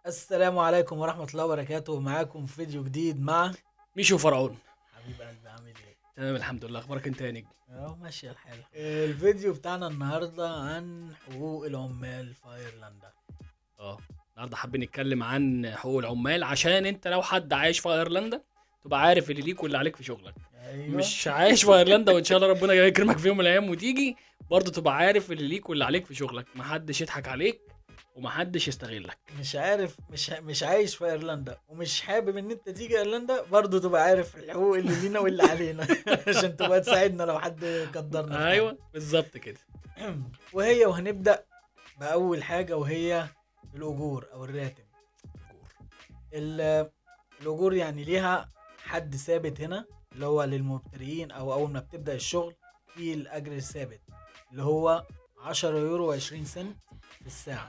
السلام عليكم ورحمة الله وبركاته معاكم في فيديو جديد مع ميشو فرعون حبيب قلبي عامل ايه؟ تمام الحمد لله اخبارك انت يا نجم اهو ماشية الحال الفيديو بتاعنا النهاردة عن حقوق العمال في ايرلندا اه النهارده حابين نتكلم عن حقوق العمال عشان انت لو حد عايش في ايرلندا تبقى عارف اللي ليك واللي عليك في شغلك ايوه مش عايش في ايرلندا وان شاء الله ربنا يكرمك في يوم من الايام وتيجي برضه تبقى عارف اللي ليك واللي عليك في شغلك محدش يضحك عليك ومحدش يستغلك مش عارف مش مش عايش في ايرلندا ومش حابب ان انت تيجي ايرلندا برضه تبقى عارف الحقوق اللي لينا واللي علينا عشان تبقى تساعدنا لو حد قدرنا في حاجة. ايوه بالظبط كده وهي وهنبدأ بأول حاجة وهي الأجور أو الراتب ال- الأجور يعني ليها حد ثابت هنا اللي هو للمبتدئين أو أول ما بتبدأ الشغل في الأجر الثابت اللي هو 10 يورو 20 سنت في الساعة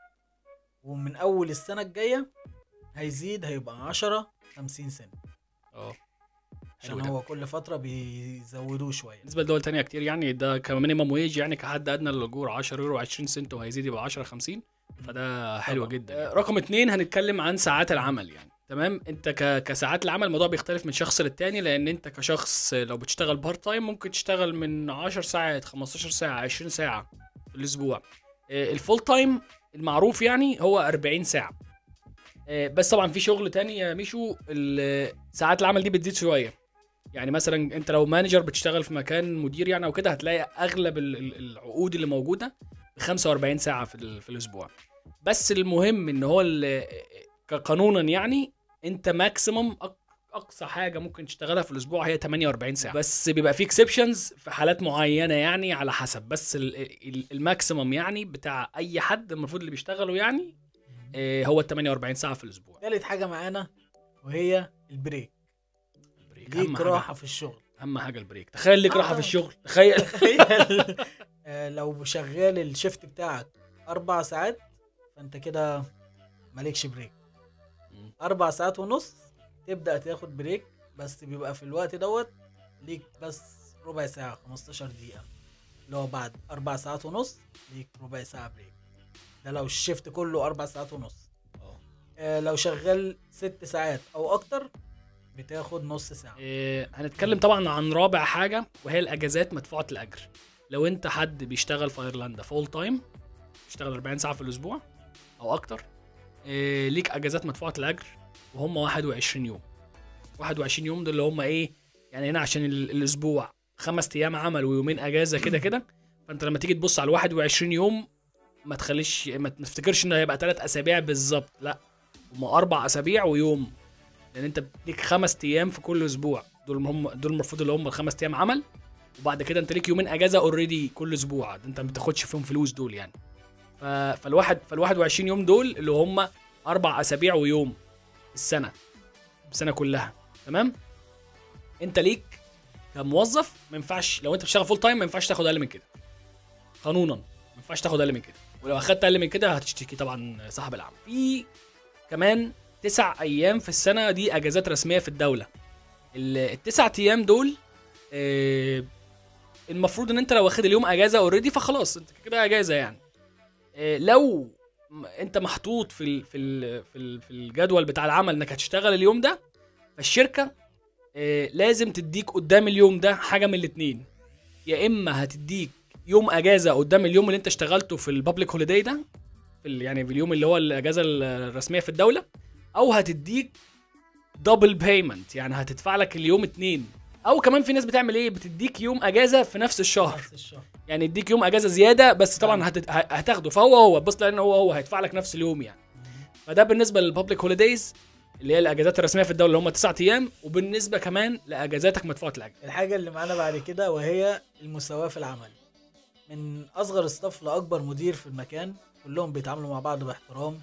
ومن أول السنة الجاية هيزيد هيبقى 10 50 سنت اه عشان حلو ده. هو كل فترة بيزودوه شوية بالنسبه لدول تانية كتير يعني ده كمينيمم ويج يعني كحد ادنى للاجور 10 يورو 20 سنت وهيزيد يبقى 10 50 فده حلو طبعا. جدا يعني. رقم اتنين هنتكلم عن ساعات العمل يعني تمام انت ك... كساعات العمل الموضوع بيختلف من شخص للتاني لان انت كشخص لو بتشتغل بارت تايم ممكن تشتغل من 10 ساعات 15 ساعه 20 ساعه في الاسبوع آه، الفول تايم المعروف يعني هو 40 ساعه آه، بس طبعا في شغل تاني يا ميشو ال- ساعات العمل دي بتزيد شويه يعني مثلا انت لو مانجر بتشتغل في مكان مدير يعني او كده هتلاقي اغلب ال- ال- العقود اللي موجوده ب 45 ساعه في, ال- في الاسبوع بس المهم ان هو ال- كقانونا يعني انت ماكسيمم اقصى حاجه ممكن تشتغلها في الاسبوع هي 48 ساعه بس بيبقى في اكسبشنز في حالات معينه يعني على حسب بس ال- ال- الماكسيمم يعني بتاع اي حد المفروض اللي بيشتغلوا يعني آه، هو ال 48 ساعه في الاسبوع تالت حاجة معانا وهي البريك البريك اهم ليك حاجه راحة في الشغل اهم حاجه البريك تخيل ليك راحه آه. في الشغل تخيل تخيل آه، لو شغال الشيفت بتاعك اربع ساعات فانت كده مالكش بريك مم. اربع ساعات ونص تبدا تاخد بريك بس بيبقى في الوقت دوت ليك بس ربع ساعه 15 دقيقه اللي هو بعد اربع ساعات ونص ليك ربع ساعه بريك ده لو الشيفت كله اربع ساعات ونص اه. آه، لو شغال ست ساعات او اكتر بتاخد نص ساعه إيه، هنتكلم طبعا عن رابع حاجه وهي الاجازات مدفوعه الاجر لو انت حد بيشتغل في ايرلندا فول تايم بيشتغل 40 ساعه في الاسبوع او اكتر إيه ليك اجازات مدفوعه الاجر وهم 21 يوم 21 يوم دول اللي هم ايه يعني هنا عشان ال- الاسبوع خمس ايام عمل ويومين اجازه كده كده فانت لما تيجي تبص على ال 21 يوم ما تخليش ما تفتكرش انه هيبقى ثلاث اسابيع بالظبط لا هم اربع اسابيع ويوم لان انت ليك خمس ايام في كل اسبوع دول هم دول المفروض اللي هم الخمس ايام عمل وبعد كده انت ليك يومين اجازه اوريدي كل اسبوع ده انت ما بتاخدش فيهم فلوس دول يعني ف... فالواحد فال 21 يوم دول اللي هم اربع اسابيع ويوم في السنه السنه كلها تمام انت ليك كموظف ما ينفعش لو انت بتشتغل فول تايم ما ينفعش تاخد اقل من كده قانونا ما ينفعش تاخد اقل من كده ولو اخدت اقل من كده هتشتكي طبعا صاحب العمل في كمان تسع ايام في السنه دي اجازات رسميه في الدوله ال- التسع ايام دول آه، المفروض ان انت لو واخد اليوم اجازه اوريدي فخلاص انت كده اجازه يعني آه، لو م- انت محطوط في ال في ال في, ال في الجدول بتاع العمل انك هتشتغل اليوم ده فالشركه آه، لازم تديك قدام اليوم ده حاجه من الاتنين يا اما هتديك يوم اجازه قدام اليوم اللي انت اشتغلته في البابليك هوليداي ده في ال- يعني في اليوم اللي هو الاجازه الرسميه في الدوله او هتديك دبل بيمنت يعني هتدفع لك اليوم اتنين او كمان في ناس بتعمل ايه بتديك يوم اجازه في نفس الشهر نفس الشهر يعني يديك يوم اجازه زياده بس طبعا نعم. هتت... ه- هتاخده فهو هو بص لان هو هو هيدفع لك نفس اليوم يعني فده بالنسبه للبابليك هوليدايز اللي هي الاجازات الرسميه في الدوله اللي هم تسعة ايام وبالنسبه كمان لاجازاتك مدفوعه الاجر الحاجة اللي معانا بعد كده وهي المساواة في العمل من أصغر الصف لأكبر مدير في المكان كلهم بيتعاملوا مع بعض باحترام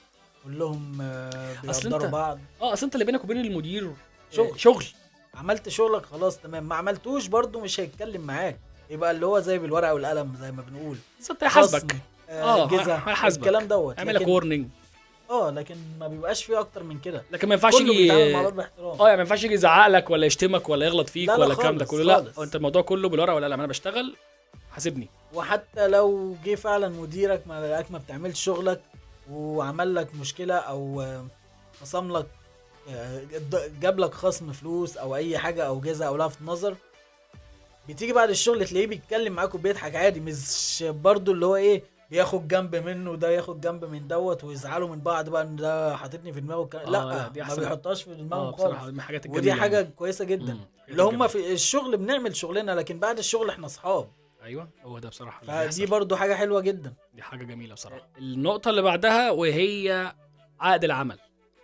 كلهم آه، أصل بيقدروا أنت- بعض اه اصل انت اللي بينك وبين المدير شغل. شغل عملت شغلك خلاص تمام ما عملتوش برضو مش هيتكلم معاك يبقى اللي هو زي بالورقة والقلم زي ما بنقول بس انت هيحاسبك خصم، آه، آه جزا هيحاسبك. الكلام دوت هيعمل لك لكن- وورنينج اه لكن ما بيبقاش فيه اكتر من كده لكن ما ينفعش كله يجي بيتعامل مع بعض باحترام اه يعني ما ينفعش يجي يزعق لك ولا يشتمك ولا يغلط فيك لا لا ولا الكلام ده خالص، كله لا خالص. هو انت الموضوع كله بالورقه والقلم انا بشتغل حاسبني وحتى لو جه فعلا مديرك ما لقاك ما بتعملش شغلك وعمل لك مشكله او آه، خصم لك آه، د- جاب لك خصم فلوس او اي حاجه او جزء او لفت نظر بتيجي بعد الشغل تلاقيه بيتكلم معاك وبيضحك عادي مش برضو اللي هو ايه بياخد جنب منه وده ياخد جنب من دوت ويزعلوا من بعض بقى ان ده حاططني في دماغه والكلام- آه، لا, لا، دي ما أحسن. بيحطهاش في اه دماغه بصراحه خالص من الحاجات ودي الجميله حاجه يعني. كويسه جدا مم، حاجات اللي هم جميلة. في الشغل بنعمل شغلنا لكن بعد الشغل احنا اصحاب ايوه هو ده بصراحه اللي فدي بيحصل. برضو حاجه حلوه جدا دي حاجه جميله بصراحه النقطه اللي بعدها وهي عقد العمل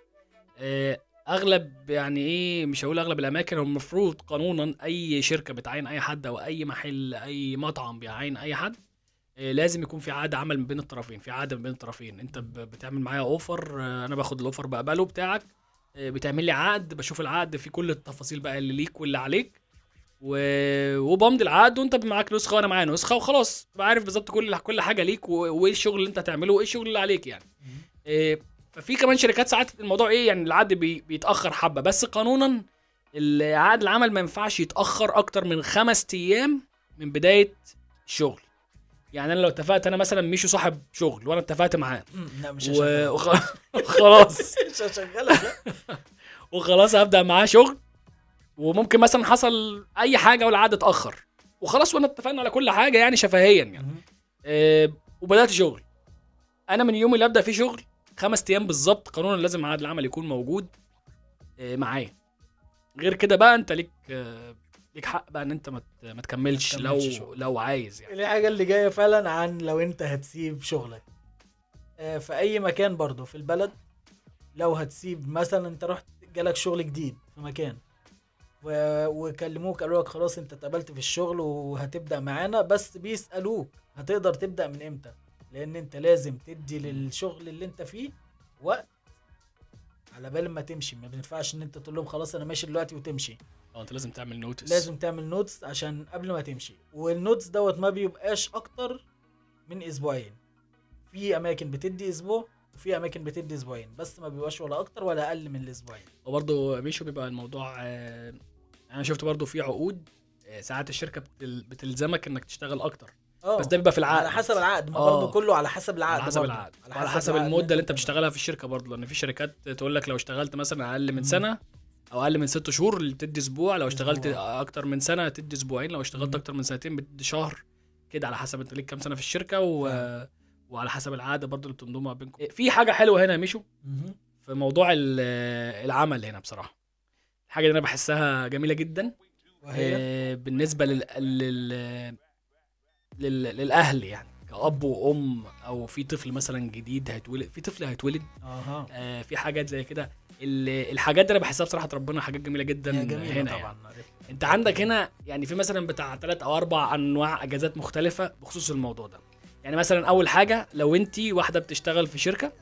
آه، اغلب يعني ايه مش هقول اغلب الاماكن هو المفروض قانونا اي شركه بتعين اي حد او اي محل اي مطعم بيعين اي حد آه، لازم يكون في عقد عمل من بين الطرفين في عقد من بين الطرفين انت ب- بتعمل معايا اوفر آه، انا باخد الاوفر بقبله بتاعك آه، بتعمل لي عقد بشوف العقد فيه كل التفاصيل بقى اللي ليك واللي عليك و... وبمضي العقد وانت معاك نسخه وانا معايا نسخه وخلاص تبقى عارف بالظبط كل كل حاجه ليك و... وايه الشغل اللي انت هتعمله وايه الشغل اللي عليك يعني إيه ففي كمان شركات ساعات الموضوع ايه يعني العقد بي... بيتاخر حبه بس قانونا العقد العمل ما ينفعش يتاخر اكتر من خمس ايام من بدايه الشغل يعني انا لو اتفقت انا مثلا ميشو صاحب شغل وانا اتفقت معاه مم، لا مش و... هشغلك وخ... وخلاص مش هشغلك لا وخلاص هبدا معاه شغل وممكن مثلا حصل اي حاجه والعقد اتاخر وخلاص وانا اتفقنا على كل حاجه يعني شفهيا يعني مم. آه، وبدات شغل انا من اليوم اللي ابدا فيه شغل خمس ايام بالظبط قانونا لازم عقد العمل يكون موجود آه، معايا غير كده بقى انت ليك آه، ليك حق بقى ان انت ما ت- ما تكملش ما لو تكملش شغل. لو عايز يعني الحاجة اللي جاية فعلا عن لو انت هتسيب شغلك آه، في اي مكان برضو في البلد لو هتسيب مثلا انت رحت جالك شغل جديد في مكان و... وكلموك قالوا لك خلاص انت اتقبلت في الشغل وهتبدأ معانا بس بيسألوك هتقدر تبدأ من امتى لان انت لازم تدي للشغل اللي انت فيه وقت على بال ما تمشي ما بينفعش ان انت تقول لهم خلاص انا ماشي دلوقتي وتمشي اه انت لازم تعمل نوتس لازم تعمل نوتس عشان قبل ما تمشي والنوتس دوت ما بيبقاش اكتر من اسبوعين في اماكن بتدي اسبوع وفي اماكن بتدي اسبوعين بس ما بيبقاش ولا اكتر ولا اقل من الاسبوعين وبرضه ميشو بيبقى الموضوع آه، انا شفت برضه في عقود آه، ساعات الشركه بتل... بتلزمك انك تشتغل اكتر اه بس ده بيبقى في العقد على حسب العقد ما آه. برضه كله على حسب العقد على حسب برضه. العقد على حسب العقد المده اللي انت بتعمله. بتشتغلها في الشركه برضه لان في شركات تقول لك لو اشتغلت مثلا اقل من مم. سنه او اقل من ست شهور تدي اسبوع لو اشتغلت أسبوع. اكتر من سنه تدي اسبوعين لو اشتغلت مم. اكتر من سنتين بتدي شهر كده على حسب انت ليك كام سنه في الشركه و... فاهم. وعلى حسب العاده برضه اللي بتنضم بينكم في حاجه حلوه هنا يا ميشو مهم. في موضوع ال- العمل هنا بصراحه الحاجه دي انا بحسها جميله جدا وهي آه، بالنسبه لل... لل... لل... للاهل يعني كأب وأم أو في طفل مثلا جديد هيتولد في طفل هيتولد اها آه في حاجات زي كده ال- الحاجات دي انا بحسها بصراحه ربنا حاجات جميله جدا هي جميله هنا طبعا يعني. عرفت. انت عندك هنا يعني في مثلا بتاع ثلاث او اربع انواع اجازات مختلفه بخصوص الموضوع ده يعني مثلا اول حاجه لو انت واحده بتشتغل في شركه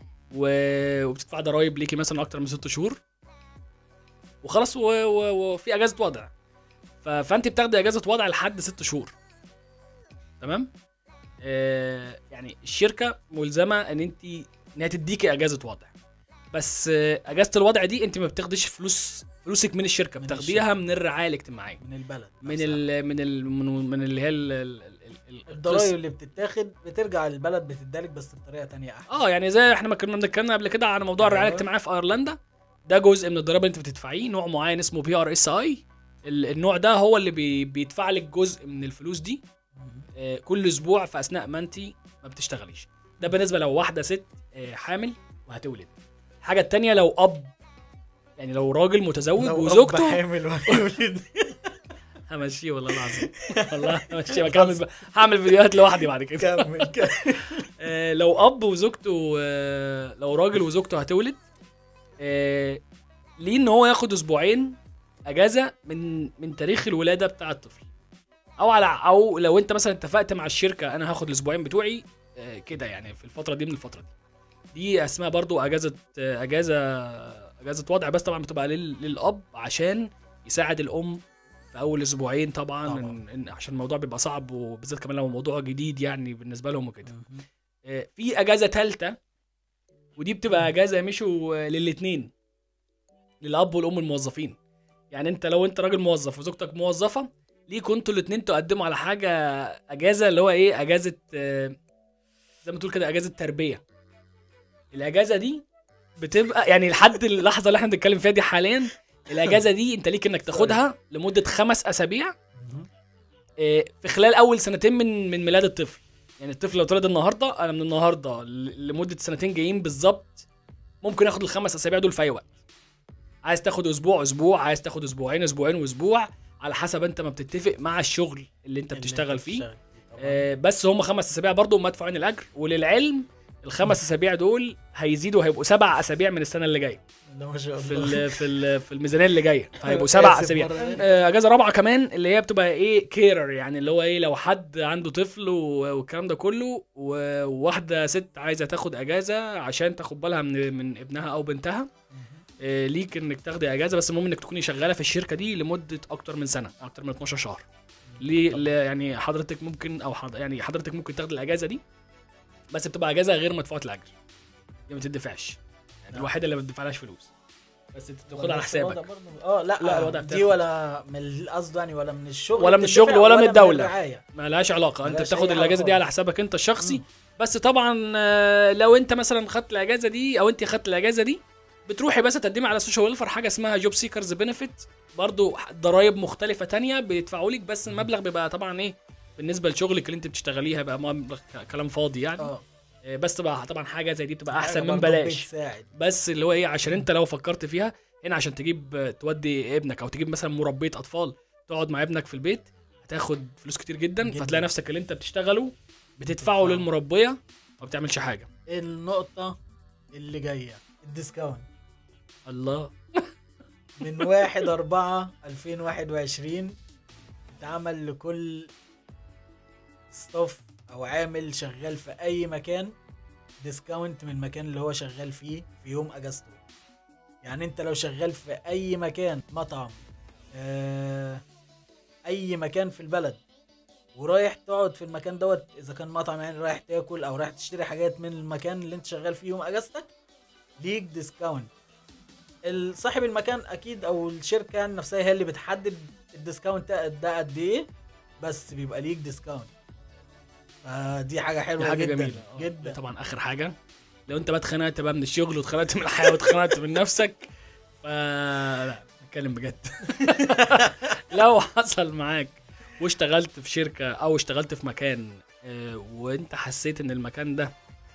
و- وبتدفع ضرايب ليكي مثلا اكتر من ست شهور وخلاص و- و- وفي اجازه وضع ف- فانت بتاخدي اجازه وضع لحد ست شهور تمام آه يعني الشركه ملزمه ان انت انها تديكي اجازه وضع بس آه، اجازه الوضع دي انت ما بتاخديش فلوس فلوسك من الشركه من بتاخديها من الرعايه الاجتماعيه من البلد من نفسها. ال من ال من من اللي هي ال- ال- ال- ال- الضرايب اللي بتتاخد بترجع للبلد بتدالك بس بطريقه تانية احسن اه يعني زي احنا ما كنا بنتكلم قبل كده عن موضوع الرعايه أيوة. الاجتماعيه في ايرلندا ده جزء من الضريبه اللي انت بتدفعيه نوع معين اسمه بي ار اس اي النوع ده هو اللي بي بيدفع لك جزء من الفلوس دي مهم. آه، كل اسبوع في اثناء ما انت ما بتشتغليش ده بالنسبه لو واحده ست آه، حامل وهتولد الحاجه التانية لو اب يعني لو راجل متزوج لو أب وزوجته حامل وهيولد همشيه والله العظيم والله همشيه بكمل هعمل فيديوهات لوحدي بعد كده كمل كمل آه، لو اب وزوجته آه، لو راجل وزوجته هتولد آه، ليه ان هو ياخد اسبوعين اجازه من من تاريخ الولاده بتاع الطفل او على او لو انت مثلا اتفقت مع الشركه انا هاخد الاسبوعين بتوعي آه، كده يعني في الفتره دي من الفتره دي دي اسمها برضو اجازه آه، اجازه اجازه وضع بس طبعا بتبقى لل- للاب عشان يساعد الام في اول اسبوعين طبعا, طبعاً. إن إن عشان الموضوع بيبقى صعب وبالذات كمان لو موضوع جديد يعني بالنسبه لهم وكده مهم. آه، في اجازه ثالثه ودي بتبقى اجازه مشوا للاثنين للاب والام الموظفين يعني انت لو انت راجل موظف وزوجتك موظفه ليكوا انتوا الاثنين تقدموا على حاجه اجازه اللي هو ايه اجازه آه، زي ما تقول كده اجازه تربيه الاجازه دي بتبقى يعني لحد اللحظه اللي احنا بنتكلم فيها دي حاليا الاجازه دي انت ليك انك تاخدها لمده خمس اسابيع مهم. آه، في خلال اول سنتين من من ميلاد الطفل يعني الطفل لو اتولد النهارده انا من النهارده ل- لمده سنتين جايين بالظبط ممكن اخد الخمس اسابيع دول في اي وقت عايز تاخد اسبوع اسبوع عايز تاخد اسبوعين اسبوعين واسبوع على حسب انت ما بتتفق مع الشغل اللي انت اللي بتشتغل فيه بتشتغل طبعاً. آه، بس هم خمس اسابيع برضو مدفوعين الاجر وللعلم الخمس اسابيع دول هيزيدوا هيبقوا سبع اسابيع من السنه اللي جايه ده ما شاء في الله ال في ال في الميزانيه اللي جايه فهيبقوا سبع آسف اسابيع مرة تانية. آه، اجازه رابعه كمان اللي هي بتبقى ايه كيرر يعني اللي هو ايه لو حد عنده طفل و- والكلام ده كله و- وواحده ست عايزه تاخد اجازه عشان تاخد بالها من من ابنها او بنتها مهم. آه، ليك انك تاخدي اجازه بس المهم انك تكوني شغاله في الشركه دي لمده اكتر من سنه اكتر من 12 شهر ليه ل- يعني حضرتك ممكن او حض... يعني حضرتك ممكن تاخدي الاجازه دي بس بتبقى اجازه غير مدفوعه الاجر دي ما بتدفعش يعني نعم. الوحيده اللي ما بتدفعلهاش فلوس بس تاخدها على بس الوضع حسابك برضه- اه لا لا، الوضع دي بتاخد. ولا من القصد يعني ولا من الشغل ولا من بتدفع الشغل ولا من الدولة. الرعاية. ما لهاش علاقه انت ملهاش بتاخد أي الاجازه دي علاقة على خالص. حسابك انت الشخصي مم. بس طبعا آه، لو انت مثلا خدت الاجازه دي او انت خدت الاجازه دي بتروحي بس تقدمي على السوشيال ويلفر حاجه اسمها جوب سيكرز بنفيت برضو ضرايب مختلفه تانية بيدفعوا لك بس المبلغ بيبقى طبعا ايه بالنسبه لشغلك اللي انت بتشتغليه هيبقى مبلغ ك- كلام فاضي يعني اه آه، بس تبقى طبعا حاجه زي دي بتبقى حاجة احسن من برضه بلاش بتساعد بس اللي هو ايه عشان انت لو فكرت فيها هنا عشان تجيب تودي ابنك او تجيب مثلا مربيه اطفال تقعد مع ابنك في البيت هتاخد فلوس كتير جدا, جداً. فتلاقي نفسك اللي انت بتشتغله بتدفعه بتدفعه. للمربيه ما بتعملش حاجه النقطة اللي جاية الديسكاونت الله من واحد أربعة ألفين واحد وعشرين اتعمل لكل ستاف أو عامل شغال في أي مكان ديسكاونت من المكان اللي هو شغال فيه في يوم أجازته يعني أنت لو شغال في أي مكان مطعم آه، أي مكان في البلد ورايح تقعد في المكان دوت إذا كان مطعم يعني رايح تاكل أو رايح تشتري حاجات من المكان اللي أنت شغال فيه يوم أجازتك ليك ديسكاونت ال- صاحب المكان اكيد او الشركه يعني نفسها هي اللي بتحدد الديسكاونت ده- ده قد ايه بس بيبقى ليك ديسكاونت فدي حاجه دي حلوه حاجه جدا جميله آه. جدا طبعا اخر حاجه لو انت بقى اتخنقت بقى من الشغل واتخنقت من الحياه واتخنقت من نفسك ف لا نتكلم بجد لو حصل معاك واشتغلت في شركه او اشتغلت في مكان آه، وانت حسيت ان المكان ده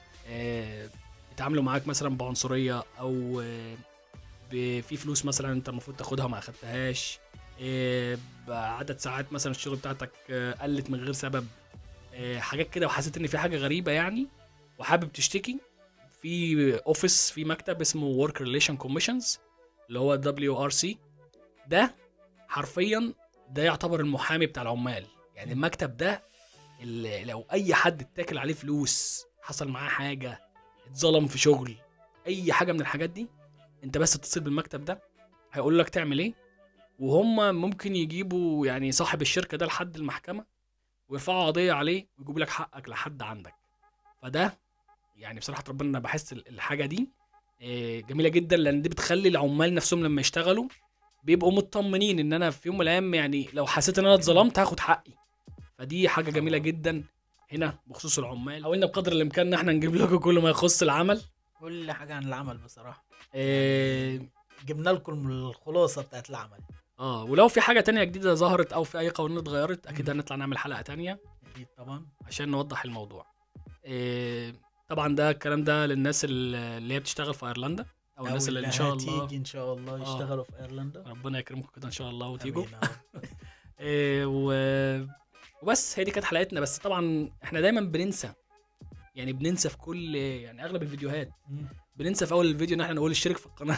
آه، بيتعاملوا معاك مثلا بعنصريه او آه، ب- في فلوس مثلا انت المفروض تاخدها ما اخدتهاش آه، بعدد ساعات مثلا الشغل بتاعتك آه، قلت من غير سبب آه، حاجات كده وحسيت ان في حاجه غريبه يعني وحابب تشتكي في اوفيس في مكتب اسمه ورك ريليشن كوميشنز اللي هو دبليو ار سي ده حرفيا ده يعتبر المحامي بتاع العمال يعني المكتب ده اللي لو اي حد اتاكل عليه فلوس حصل معاه حاجه اتظلم في شغل اي حاجه من الحاجات دي انت بس تتصل بالمكتب ده هيقول لك تعمل ايه وهم ممكن يجيبوا يعني صاحب الشركه ده لحد المحكمه ويرفعوا قضيه عليه ويجيبوا لك حقك لحد عندك فده يعني بصراحه ربنا انا بحس ال- الحاجه دي آه، جميله جدا لان دي بتخلي العمال نفسهم لما يشتغلوا بيبقوا مطمنين ان انا في يوم من الايام يعني لو حسيت ان انا اتظلمت هاخد حقي فدي حاجه جميله جدا هنا بخصوص العمال حاولنا بقدر الامكان ان احنا نجيب لكم كل ما يخص العمل كل حاجه عن العمل بصراحه اه, جبنا لكم الخلاصه بتاعت العمل آه ولو في حاجه تانية جديده ظهرت او في اي قوانين اتغيرت اكيد هنطلع نعمل حلقه تانية اكيد طبعا عشان نوضح الموضوع آه طبعا ده الكلام ده للناس اللي اللي هي بتشتغل في ايرلندا او الناس اللي ان شاء الله هتيجي ان شاء الله آه. يشتغلوا في ايرلندا ربنا يكرمكم كده ان شاء الله وتيجوا آمين يا رب. إيه و... وبس هي دي كانت حلقتنا بس طبعا احنا دايما بننسى يعني بننسى في كل يعني اغلب الفيديوهات مم. بننسى في اول الفيديو ان احنا نقول اشترك في القناه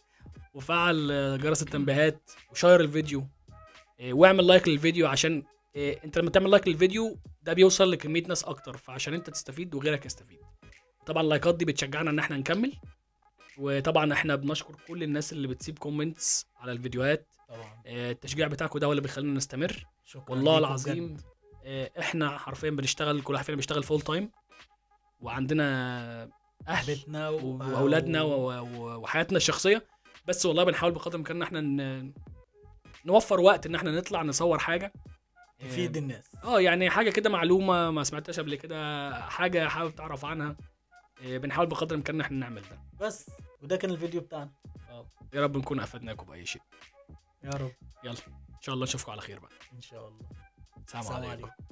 وفعل آه، جرس التنبيهات وشير الفيديو إيه واعمل لايك للفيديو عشان إيه انت لما تعمل لايك للفيديو ده بيوصل لكميه ناس اكتر فعشان انت تستفيد وغيرك يستفيد طبعا اللايكات دي بتشجعنا ان احنا نكمل وطبعا احنا بنشكر كل الناس اللي بتسيب كومنتس على الفيديوهات طبعا آه، التشجيع بتاعكم ده هو اللي بيخلينا نستمر شكرا والله ليكم العظيم بجد. آه، احنا حرفيا بنشتغل كل واحد فينا بيشتغل فول تايم وعندنا اهل بيتنا و- و- واولادنا و- و- وحياتنا الشخصيه بس والله بنحاول بقدر الامكان ان احنا ن- نوفر وقت ان احنا نطلع نصور حاجه تفيد الناس اه يعني حاجه كده معلومه ما سمعتهاش قبل كده حاجه حابب تعرف عنها آه، بنحاول بقدر الامكان ان احنا نعمل ده بس وده كان الفيديو بتاعنا يا رب نكون افدناكم باي شيء يا رب يلا ان شاء الله نشوفكم على خير بقى ان شاء الله السلام السلام عليكم عليكم